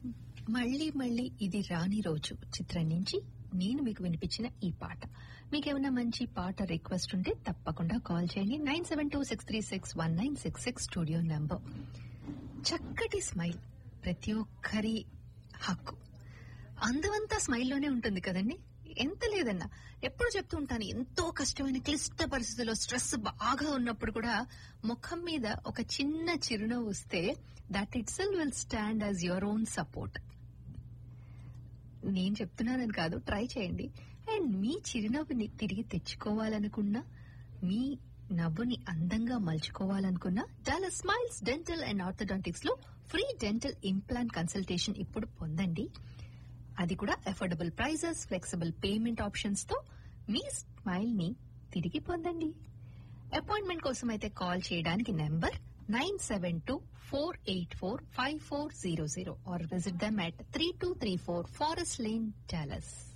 మళ్ళీ మళ్ళీ ఇది రాని రోజు చిత్రం నుంచి నేను మీకు వినిపించిన ఈ పాట మీకేమైనా మంచి పాట రిక్వెస్ట్ ఉంటే తప్పకుండా కాల్ చేయండి nine seven two six three six one nine six six studio number చక్కటి స్మైల్ ప్రతి ఒక్కరి హక్కు అందమంతా స్మైల్లోనే ఉంటుంది కదండి ఎంత లేదన్నా ఎప్పుడు చెప్తూ ఉంటాను ఎంతో కష్టమైన క్లిష్ట పరిస్థితుల్లో స్ట్రెస్ బాగా ఉన్నప్పుడు కూడా ముఖం మీద ఒక చిన్న చిరునవ్వు వస్తే that it sell will stand as your own support నేను చెప్తున్నానని కాదు ట్రై చేయండి అండ్ మీ చిరునవ్వుని తిరిగి తెచ్చుకోవాలనుకున్నా మీ నవ్వుని అందంగా మలుచుకోవాలనుకున్నా చాలా స్మైల్స్ డెంటల్ అండ్ ఆర్థోడాంటిక్స్ లో ఫ్రీ డెంటల్ ఇంప్లాంట్ కన్సల్టేషన్ ఇప్పుడు పొందండి అది కూడా affordable prices flexible payment options తో మీ స్మైల్ ని తిరిగి పొందండి అపాయింట్మెంట్ కోసం అయితే కాల్ చేయడానికి number nine seven two four eight four five four zero zero or visit them at three two three four Forest Lane Dallas